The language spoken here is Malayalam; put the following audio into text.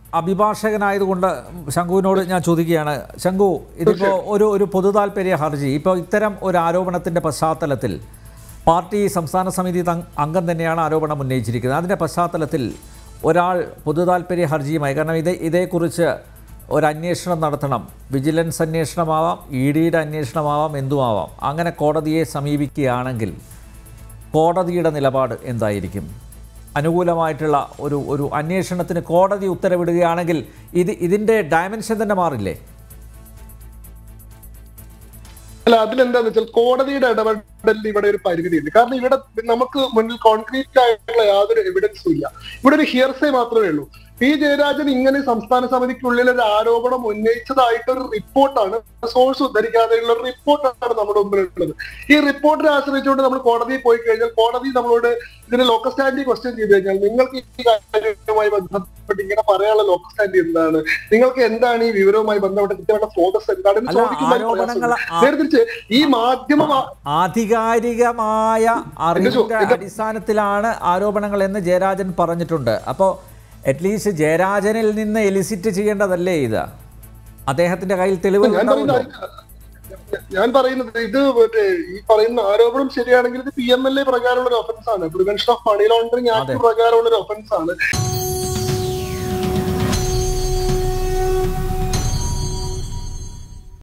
അഭിഭാഷകനായതുകൊണ്ട് ശംഖുവിനോട് ഞാൻ ചോദിക്കുകയാണ് ശംഖു ഇതിപ്പോൾ ഒരു ഒരു പൊതു താല്പര്യ ഹർജി ഇപ്പോൾ ഇത്തരം ഒരു ആരോപണത്തിൻ്റെ പശ്ചാത്തലത്തിൽ പാർട്ടി സംസ്ഥാന സമിതി തങ്- അംഗം തന്നെയാണ് ആരോപണം ഉന്നയിച്ചിരിക്കുന്നത് അതിൻ്റെ പശ്ചാത്തലത്തിൽ ഒരാൾ പൊതു താല്പര്യ ഹർജിയുമായി കാരണം ഇത് ഇതേക്കുറിച്ച് ഒരു അന്വേഷണം നടത്തണം വിജിലൻസ് അന്വേഷണമാവാം ഇ ഡിയുടെ അന്വേഷണമാവാം എന്തുമാവാം അങ്ങനെ കോടതിയെ സമീപിക്കുകയാണെങ്കിൽ കോടതിയുടെ നിലപാട് എന്തായിരിക്കും അനുകൂലമായിട്ടുള്ള ഒരു ഒരു അന്വേഷണത്തിന് കോടതി ഉത്തരവിടുകയാണെങ്കിൽ ഇത് ഇതിൻ്റെ ഡയമെൻഷൻ തന്നെ മാറില്ലേ അല്ല അതിലെന്താന്ന് വെച്ചാൽ കോടതിയുടെ ഇടപെടലിൽ ഇവിടെ ഒരു പരിമിതിയുണ്ട് കാരണം ഇവിടെ നമുക്ക് മുന്നിൽ കോൺക്രീറ്റ് ആയിട്ടുള്ള യാതൊരു എവിഡൻസും ഇല്ല ഇവിടെ ഒരു ഹിയർസേ മാത്രമേ ഉള്ളൂ പി ജയരാജൻ ഇങ്ങനെ സംസ്ഥാന സമിതിക്കുള്ളിൽ ഒരു ആരോപണം ഉന്നയിച്ചതായിട്ട് ഒരു റിപ്പോർട്ടാണ് സോഴ്സ് ഉദ്ധരിക്കാതെയുള്ള ഒരു റിപ്പോർട്ടാണ് നമ്മുടെ മുമ്പിലുള്ളത് ഈ റിപ്പോർട്ടിനെ ആശ്രയിച്ചുകൊണ്ട് നമ്മൾ കോടതിയിൽ പോയി കഴിഞ്ഞാൽ കോടതി നമ്മളോട് ഇതിന് ലോക്കൽ സ്റ്റാൻഡി ക്വസ്റ്റ്യൻ ചെയ്ത് കഴിഞ്ഞാൽ നിങ്ങൾക്ക് ഈ കാര്യവുമായി ബന്ധപ്പെട്ട് ഇങ്ങനെ പറയാനുള്ള ലോക്കൽ സ്റ്റാൻഡി എന്താണ് നിങ്ങൾക്ക് എന്താണ് ഈ വിവരവുമായി ബന്ധപ്പെട്ട കൃത്യമായിട്ട് സ്രോതസ് എന്താണ് എന്ന് അല്ല, ചോദിക്കുന്ന ഒരു ആരോപണങ്ങൾ പ്രയാസമുണ്ട്. ആ- നേരെ തിരിച്ച് ഈ മാധ്യമ ആധികാരികമായ അറിവിന്റെ എന്റെ- അടിസ്ഥാനത്തിലാണ് ആരോപണങ്ങൾ എന്ന് ജയരാജൻ പറഞ്ഞിട്ടുണ്ട് അപ്പോൾ അറ്റ്ലീസ്റ്റ് ജയരാജനിൽ നിന്ന് എലിസിറ്റ് ചെയ്യേണ്ടതല്ലേ ഇത് അദ്ദേഹത്തിന്റെ കയ്യിൽ തെളിവുകൾ ഞാൻ ഉണ്ടാവുമല്ലോ പറയുന്നത് ഞാൻ പറയുന്നത് ഇത് മറ്റേ ഈ പറയുന്ന ആരോപണം ശരിയാണെങ്കിൽ ഇത് പി എം എൽ എ പ്രകാരമുള്ള ഒരു ഒഫൻസ് ആണ് prevention of money laundering act അതെ. പ്രകാരമുള്ള ഒരു ഒഫൻസ് ആണ്